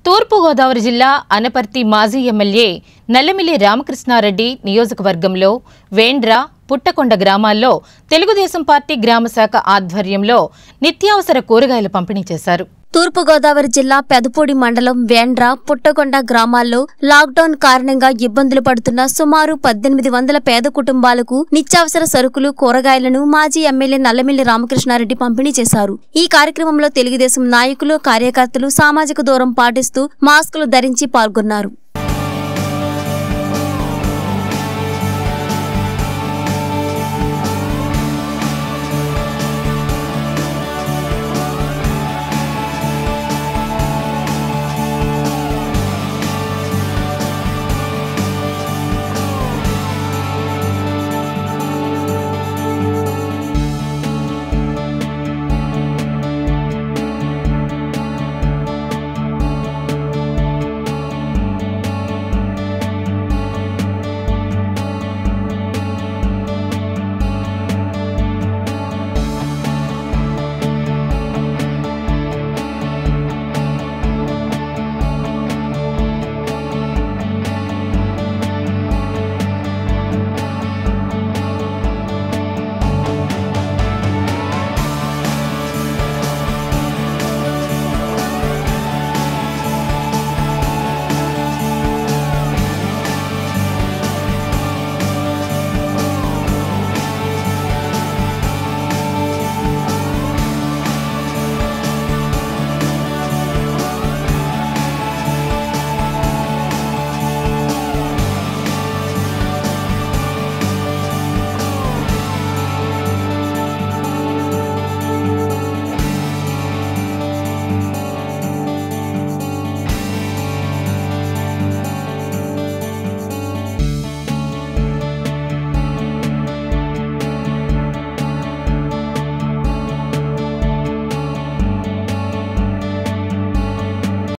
తూర్పుగోదావరి జిల్లా అనపర్తి మాజీ ఎమ్మెల్యే నల్లమిల్లి రామకృష్ణారెడ్డి నియోజకవర్గంలో వేండ్ర పుట్టకొండ గ్రామాల్లో తెలుగుదేశం పార్టీ గ్రామ శాఖ ఆధ్వర్యంలో నిత్యావసర కూరగాయలు పంపిణీ చేశారు తూర్పుగోదావరి జిల్లా పెదపూడి మండలం వేండ్ర పుట్టకొండ గ్రామాల్లో లాక్డౌన్ కారణంగా ఇబ్బందులు పడుతున్న సుమారు పద్దెనిమిది వందల పేద కుటుంబాలకు నిత్యావసర సరుకులు కూరగాయలను మాజీ ఎమ్మెల్యే నల్లమిల్లి రామకృష్ణారెడ్డి పంపిణీ చేశారు ఈ కార్యక్రమంలో తెలుగుదేశం నాయకులు కార్యకర్తలు సామాజిక దూరం పాటిస్తూ మాస్కులు ధరించి పాల్గొన్నారు